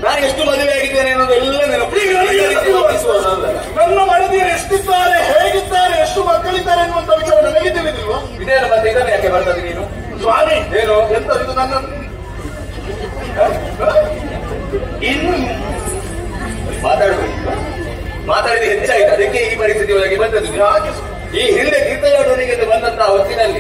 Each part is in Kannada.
ನಾನು ಎಷ್ಟು ಮದುವೆ ಆಗಿದ್ದೇನೆ ಅನ್ನೋದು ಎಲ್ಲ ನೆನಪು ಈಗ ನನಗೆ ರೀತಿ ವರ್ತಿಸುವವನಲ್ಲ. ನನ್ನ ಮಡದಿಯರು ಎಷ್ಟಿದ್ದಾರೆ ಹೇಗಿದ್ದಾರೆ ಎಷ್ಟು ಮಕ್ಕಳಿದ್ದಾರೆ ಎನ್ನುವಂತ ವಿಚಾರ ನನಗೆ ತಿಳಿದಿಲ್ವಾ ಇದೇನು ಮತ್ತೆ ಇದನ್ನು ಯಾಕೆ ಬರ್ತದೆ ನೀನು ಸ್ವಾಮಿ ಏನು ಎಂತ ಇದು ನನ್ನ ಇನ್ನು ಮಾತಾಡಬೇಕು ಮಾತಾಡಿದ ಹೆಚ್ಚಾಯ್ತು ಅದಕ್ಕೆ ಈ ಪರಿಸ್ಥಿತಿ ಒಳಗೆ ಬಂದದ್ದು ಯಾಕೆ ಈ ಹಿಂದೆ ತೀರ್ಥಯಾತ್ರೆಗೆ ಬಂದಂತಹ ಹೊತ್ತಿನಲ್ಲಿ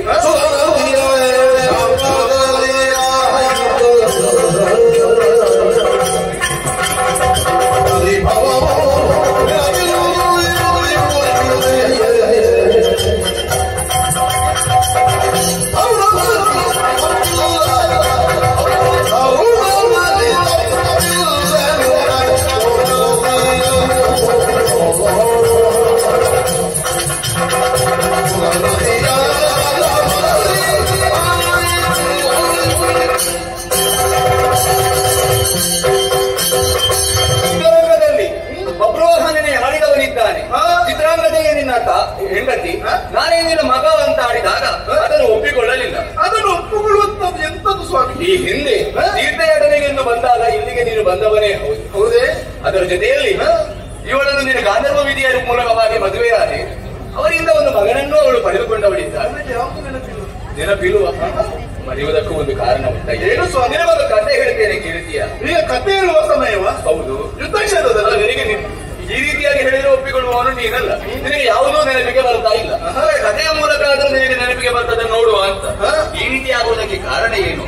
ಚಿತ್ರರಂಗದಲ್ಲಿ ಬಬ್ರುವಾಹನನೇ ಆಡಿದವನಿದ್ದಾನೆ ಚಿತ್ರಾಂಗದೆಯೇ ನಿನ್ನ ತ- ಹೆಂಡತಿ ನಾನೇ ನಿನ್ನ ಮಗ ಅಂತ ಆಡಿದಾಗ ಅದನ್ನು ಒಪ್ಪಿಕೊಳ್ಳಲಿಲ್ಲ ಅದನ್ನು ಒಪ್ಪುಕೊಳ್ಳುವಂತದ್ದು ಎಂತದ್ದು ಸ್ವಾಮಿ ಈ ಹಿಂದೆ ತೀರ್ಥಯಾತ್ರೆಗೆಂದು ಬಂದಾಗ ಇಲ್ಲಿಗೆ ನೀನು ಬಂದವನೇ ಹೌದು ಹೌದೇ ಅದರ ಜೊತೆಯಲ್ಲಿ ಇವಳನ್ನು ನಿನ್ನ ಗಾಂಧರ್ವ ವಿಧಿಯ ಮೂಲಕವಾಗಿ ಮದುವೆಯಾದೆ ಅವರಿಂದ ಒಂದು ಮಗನನ್ನು ಅವಳು ಪಡೆದುಕೊಂಡವಳಿದ್ದಾಳೆ ನನಗೆ ಯಾವುದು ನೆನಪಿಲ್ಲ ನೆನಪಿರುವ ಮರೆಯುವುದಕ್ಕೂ ಒಂದು ಕಾರಣ ಉಂಟ ಏನು ಸ್ವಾಮಿ? ನಿನಗೊಂದು ಕಥೆ ಹೇಳ್ತೇನೆ ಕೇಳ್ತೀಯ ಈಗ ಕಥೆ ಹೇಳುವ ಸಮಯವ ಹೌದು ಯುದ್ಧ ಕ್ಷೇತ್ರದಲ್ಲಿ ಅಲ್ಲ, ನಿನಗೆ ನಿ- ಈ ರೀತಿಯಾಗಿ ಹೇಳಿದ್ರೆ ಒಪ್ಪಿಕೊಳ್ಳುವವನು ನೀನಲ್ಲ ನಿನಗೆ ಯಾವುದೂ ನೆನಪಿಗೆ ಬರ್ತಾ ಇಲ್ಲ ಹಾಗೆ ಕಥೆಯ ಮೂಲಕ ಆದ್ರೂ ನಿನಗೆ ನೆನಪಿಗೆ ಬರ್ತದೆ ನೋಡುವ ಅಂತ ಈ ರೀತಿ ಆಗುವುದಕ್ಕೆ ಕಾರಣ ಏನು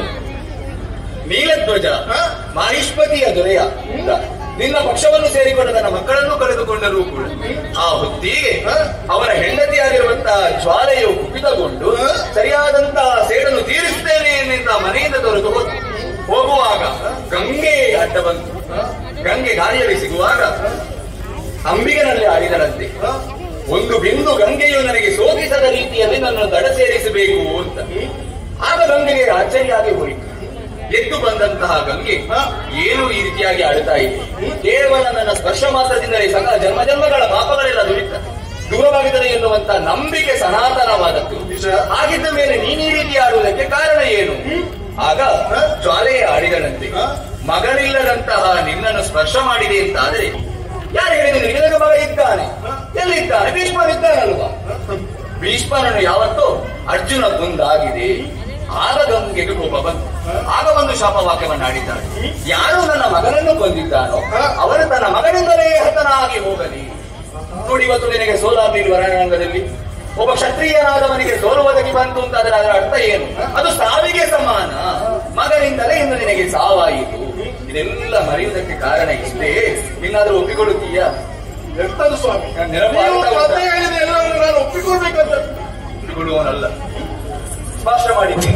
ನೀಲಧ್ವಜ ಮಾಹಿಷ್ಪತಿಯ ದೊರೆಯ ನಿನ್ನ ಪಕ್ಷವನ್ನು ಸೇರಿಕೊಂಡ ತನ್ನ ಮಕ್ಕಳನ್ನು ಕಳೆದುಕೊಂಡರೂ ಕೂಡ ಆ ಹೊತ್ತಿಗೆ ಅವನ ಹೆಂಡತಿಯಾಗಿರುವಂತಹ ಜ್ವಾಲೆಯು ಕುಪಿತಗೊಂಡು ಸರಿಯಾದಂತಹ ಸೇಡನ್ನು ತೀರಿಸುತ್ತೇನೆ ಎನ್ನಿಂದ ಮನೆಯಿಂದ ತೊರೆದು ಹೋದ ಹೋಗುವಾಗ ಗಂಗೆ ಅಡ್ಡ ಬಂತು ಗಂಗೆ ಗಾಳಿಯಲ್ಲಿ ಸಿಗುವಾಗ ಅಂಬಿಗನಲ್ಲಿ ಆಡಿದರಂತೆ ಒಂದು ಬಿಂದು ಗಂಗೆಯು ನನಗೆ ಶೋಕಿಸದ ರೀತಿಯಲ್ಲಿ ನನ್ನನ್ನು ದಡ ಸೇರಿಸಬೇಕು ಅಂತ ಆಗ ಗಂಗೆಗೆ ಆಶ್ಚರ್ಯಾಗಿ ಹೋಯಿತು ಎದ್ದು ಬಂದಂತಹ ಗಂಗೆ ಏನು ಈ ರೀತಿಯಾಗಿ ಆಡುತ್ತಾ ಇದೆ ಕೇವಲ ನನ್ನ ಸ್ಪರ್ಶ ಮಾತ್ರದಿಂದಲೇ ಸಕಲ ಜನ್ಮ ಜನ್ಮಗಳ ಪಾಪಗಳೆಲ್ಲ ದುರಿತ ದೂರವಾಗುತ್ತದೆ ಎನ್ನುವಂತ ನಂಬಿಕೆ ಸನಾತನವಾದದ್ದು ಹಾಗಿದ್ದ ಮೇಲೆ ನೀನು ಈ ರೀತಿ ಆಡುವುದಕ್ಕೆ ಕಾರಣ ಏನು ಆಗ ಜ್ವಾಲೆಯ ಆಡಿದನಂತೆ ಮಗಳಿಲ್ಲದಂತಹ ನಿನ್ನನ್ನು ಸ್ಪರ್ಶ ಮಾಡಿದೆ ಅಂತಾದರೆ ಯಾರು ಹೇಳಿದ್ರು ನಿನಗೆ ಮಗ ಇದ್ದಾನೆ ಎಲ್ಲಿದ್ದಾನೆ ಭೀಷ್ಮನಿದ್ದಾನಲ್ವಾ ಭೀಷ್ಮನನ್ನು ಯಾವತ್ತೋ ಅರ್ಜುನ ಕೊಂದಾಗಿದೆ ಆಗ ಗಂಗೆಗೆ ಕೋಪ ಬಂತು ಆಗ ಒಂದು ಶಾಪವಾಕ್ಯವನ್ನು ಆಡಿದ್ದಾನೆ ಯಾರು ನನ್ನ ಮಗನನ್ನು ಕೊಂದಿದ್ದಾನೋ ಅವನು ತನ್ನ ಮಗನಿಂದಲೇ ಹತನಾಗಿ ಹೋಗಲಿ ನೋಡಿ ಇವತ್ತು ನಿನಗೆ ಸೋಲಾಗ್ಲಿಲ್ವ ರಣರಂಗದಲ್ಲಿ ಒಬ್ಬ ಕ್ಷತ್ರಿಯನಾದವನಿಗೆ ಸೋಲು ಒದಗಿ ಬಂತು ಅಂತ ಅದರ ಅದರ ಅರ್ಥ ಏನು ಅದು ಸಾವಿಗೆ ಸಮಾನ ಮಗನಿಂದಲೇ ಇನ್ನು ನಿನಗೆ ಸಾವಾಯಿತು ಇದೆಲ್ಲ ಮರೆಯುವುದಕ್ಕೆ ಕಾರಣ ಇಷ್ಟೇ ಇನ್ನಾದ್ರೂ ಒಪ್ಪಿಕೊಳ್ಳುತ್ತೀಯಾ ಎಂತದ್ದು ಸ್ವಾಮಿ ನಾನು ನೆನಪು ನೀವು ಆಗ್ತಾ ಉಂಟಾ? ಕಥೆ ಹೇಳಿದ ಎಲ್ಲವನ್ನು ನಾನು ಒಪ್ಪಿಕೊಳ್ಬೇಕಂತ ಒಪ್ಪಿಕೊಳ್ಳುವವನಲ್ಲ ಸ್ಪಷ್ಟ ಮಾಡಿದ್ದೀನಿ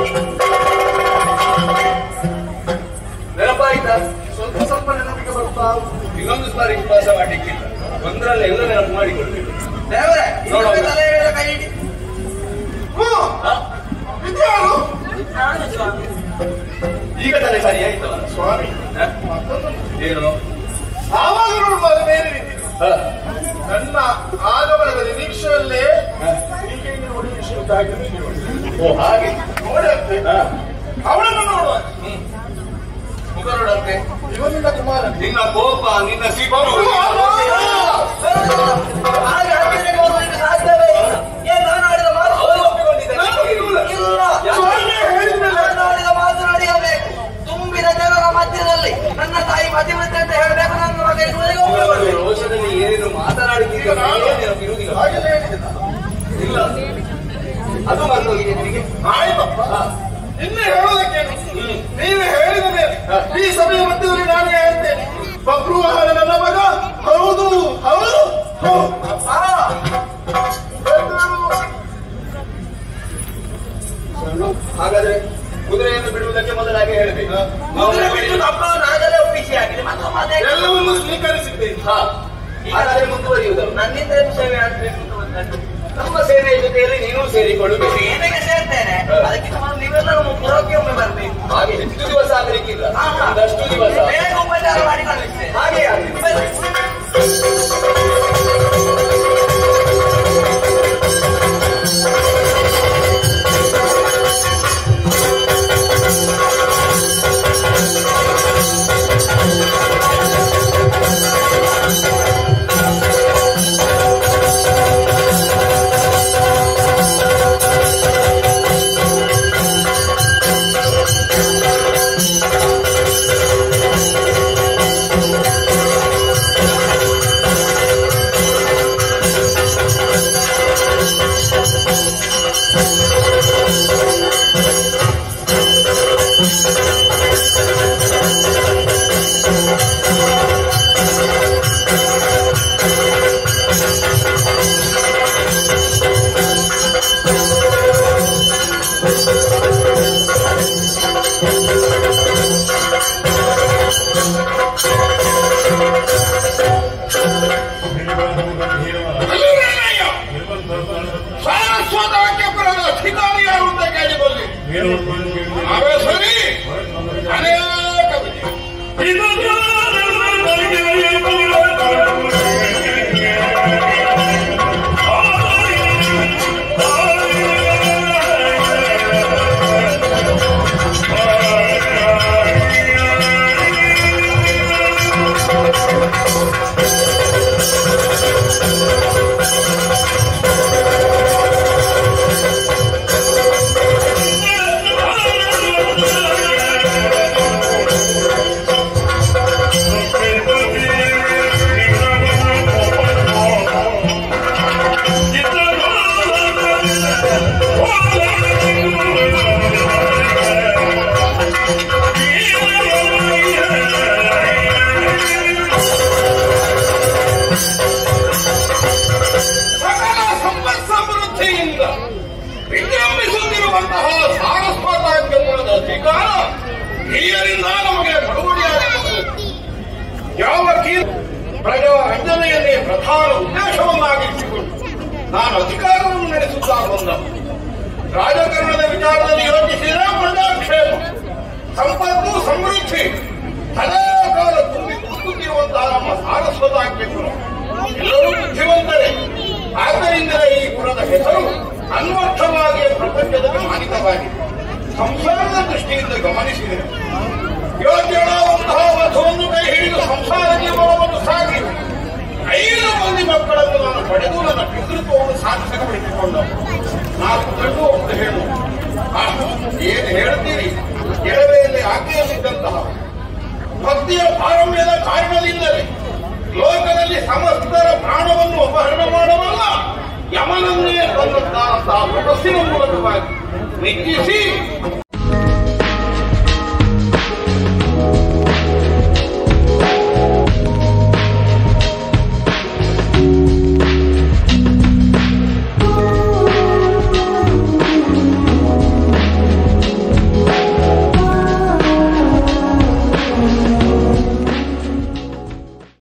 ನೆನಪಾಯ್ತಾ ಸ್ವಲ್ಪ ಸ್ವಲ್ಪ ನೆನಪಿಗೆ ಬರ್ತಾ ಉಂಟು. ಇನ್ನೊಂದು ಸಾರಿ ವಿಶ್ವಾಸ ಮಾಡ್ಲಿಕ್ಕಿಲ್ಲ ಒಂದರಲ್ಲಿ ಎಲ್ಲ ನೆನಪು ಮಾಡಿಕೊಳ್ಬೇಕು ದೇವರೇ ನೋಡು. ಇನ್ನೊಮ್ಮೆ ತಲೆ ಎಳೆದ ಕೈ ಹಿಡಿ. ಹ್ಮ್. ಹ? ಇದ್ಯಾರು ನಾನು ಸ್ವಾಮಿ. ಈಗ ತಾನೇ ಸರಿ ಆಯ್ತವ ಸ್ವಾಮಿ ಹ? ಮತ್ತೊಂದು ಏನು ಆವಾಗ ನೋಡುವಾಗ ಬೇರೆ ರೀತಿ ಹ? ನನ್ನ ಆಗಮನದ ನಿರೀಕ್ಷೆಯಲ್ಲೇ ಹ? ಹೀಗೆ ಹೀಗೆ ನೋಡಿ ವಿಷಯ ಗೊತ್ತಾಗಿದೆ. ಓ ಹಾಗೆ ನೋಡಂತೆ ಹ? ಅವಳನ್ನು ನೋಡುವ ಹ್ಮ್. ಮುಖ ನೋಡಂತೆ ಇವನಿಂದ ಕುಮಾರ ನಿನ್ನ ಕೋಪ ನಿನ್ನ ಸಿಟ್ಟು ಹಾಗೆ ಹಾಕಿದ್ರೆ ಹೋಗ್ಲಿಕ್ಕೆ ಸಾಧ್ಯವೇ ಇಲ್ಲ. ಏನ್ ನಾನು ಆಡಿದ ಮಾತು ಅವರು ಒಪ್ಪಿಕೊಂಡಿದ್ದಾರೆ ಇಲ್ಲ ಸ್ವಾಮಿ ಹೇಳಿದ್ಮೇಲೆ ನಾನು ಆಡಿದ ಮಾತು ನಡೆಯಬೇಕು ತುಂಬಿದ ಜನರ ಮಧ್ಯದಲ್ಲಿ ನನ್ನ ತಾಯಿ ಪತಿವ್ರತೆ ಅಂತ ಹೇಳಬೇಕು ನನ್ನ ಮಗ ಇರುವವರೆಗೆ ಒಪ್ಪಿಕೊಳ್ಳಬೇಕು. ರೋಷದಲ್ಲಿ ಏನೇನು ಮಾತನಾಡುತ್ತಿದ್ದ ನೆನಪಿರುವುದಿಲ್ಲ ಹಾಗೆಲ್ಲ ಹೇಳಿದೆ ನಾನು. ಇಲ್ಲ ಅದು ಮರ್ತೋಗಿದೆ ನಿನಗೆ ಆಯ್ತಪ್ಪ ಇನ್ನು ಹೇಳೋದಕ್ಕೇನು ನೀನು ಹೇಳಿದ ಮೇಲೆ ಈ ಸಭೆಯ ಮಧ್ಯದಲ್ಲಿ ನಾನು ಹೇಳ್ತೇನೆ ಬಬ್ರುವಾಹನ ನನ್ನ ಮಗ ಹೌದು ಹೌದು ಹೌದು. ಆ, ಹಾಗಾದ್ರೆ ಕುದುರೆಯನ್ನು ಬಿಡುವುದಕ್ಕೆ ಮೊದಲಾಗಿ ಹೇಳಬೇಕು ಮೊದಲು ಬಿಟ್ಟು ತಪ್ಪವನ್ನು ಆಗಲೇ ಒಪ್ಪಿಸಿ ಆಗಿದೆ ಮತ್ತೊಮ್ಮೆ ಅದೇ ಎಲ್ಲವನ್ನೂ ಸ್ವೀಕರಿಸಿದ್ದೇನೆ ಹಾ ಹಾಗಾದ್ರೆ ಮುಂದುವರಿಯುವುದಲ್ಲ ನನ್ನಿಂದ ಏನು ಸೇವೆ ಆಗ್ಬೇಕು ಅಂತ ಬಂದದ್ದು. ನಮ್ಮ ಸೇನೆಯ ಜೊತೆಯಲ್ಲಿ ನೀನು ಸೇರಿಕೊಳ್ಳಬೇಕು ಸೇನೆಗೆ ಸೇರ್ತೇನೆ ಅದಕ್ಕಿಂತ ಮೊದಲು ನೀವೆಲ್ಲರೂ ಪುರಕ್ಕೆ ಒಮ್ಮೆ ಬರ್ಬೇಕು ಹಾಗೆ ಹೆಚ್ಚು ದಿವಸ ಆಗಲಿಕ್ಕಿಲ್ಲ ಹಾ, ಹಾ. ಒಂದಷ್ಟು ದಿವಸ ಬೇಗ ಉಪಚಾರ ಮಾಡಿ ಕಳಿಸ್ತೇನೆ ಹಾಗೆ ಆಗಲಿ ಬನ್ನಿ. ಆ ಅವೇ ಸರಿ ಅನೇಕ ವಿಧಿ. ಸಕಲ ಸಂಪತ್ ಸಮೃದ್ಧಿಯಿಂದ ವಿಜೃಂಭಿಸುತ್ತಿರುವಂತಹ ಸಾರಸ್ವತ ಎಂಬುದರ ಅಧಿಕಾರ ಹಿರಿಯರಿಂದ ನಮಗೆ ಬಳುವಳಿಯಾಗುತ್ತದೆ ಯಾವ ಕೀ ಪ್ರಜಾ ರಂಜನೆಯನ್ನೇ ಪ್ರಧಾನ ಉದ್ದೇಶವನ್ನಾಗಿರಿಸಿಕೊಂಡು ನಾನು ಅಧಿಕಾರವನ್ನು ನಡೆಸುತ್ತಾ ಬಂದ ರಾಜಕಾರಣದ ವಿಚಾರದಲ್ಲಿ ಯೋಚಿಸಿದರೆ ಪ್ರಜಾಕ್ಷೇಮ ಸಂಪತ್ತು ಸಮೃದ್ಧಿ ಸದಾಕಾಲ ತುಂಬಿ ತುಳುಕುತ್ತಿರುವಂತಹ ನಮ್ಮ ಸಾರಸ್ವತ ಆಗ್ಬೇಕು ಎಲ್ಲರೂ ಬುದ್ಧಿವಂತರೇ ಆದ್ದರಿಂದ ಈ ಕುಲದ ಹೆಸರು ಅನ್ವರ್ಥವಾಗಿ ಪ್ರಪಂಚದಲ್ಲಿ ಮಾನಿತವಾಗಿದೆ ಸಂಸಾರದ ದೃಷ್ಟಿಯಿಂದ ಗಮನಿಸಿದೆ ಯೋಗ್ಯಳಾದಂತಹ ವಧುವನ್ನು ಕೈ ಹಿಡಿದು ಸಂಸಾರ ಜೀವನವನ್ನು ಸಾಗಿ ಐದು ಮಂದಿ ಮಕ್ಕಳನ್ನು ನಾನು ಪಡೆದು ನನ್ನ ಪಿತೃತ್ವವನ್ನು ಸಾಧಿಸಗೊಳಿಸಿಕೊಂಡ ನಾಲ್ಕು ಗಂಡು ಒಂದು ಹೆಣ್ಣು ಆಹ್, ಏನು ಹೇಳ್ತೀರಿ ಎಳವೆಯಲ್ಲಿ ಆಜ್ಞೆಯಲ್ಲಿದ್ದಂತಹ ಭಕ್ತಿಯ ಪಾರಮ್ಯದ ಕಾರಣದಿಂದಲೇ ಲೋಕದಲ್ಲಿ ಸಮಸ್ತರ ಪ್ರಾಣವನ್ನು ಅಪಹರಣ ಮಾಡಬಲ್ಲ ಯಮನನ್ನೇ ತಂದಂತಹ ತಪಸ್ಸಿನ ಮೂಲಕವಾಗಿ ನಿಗ್ಗಿಸಿ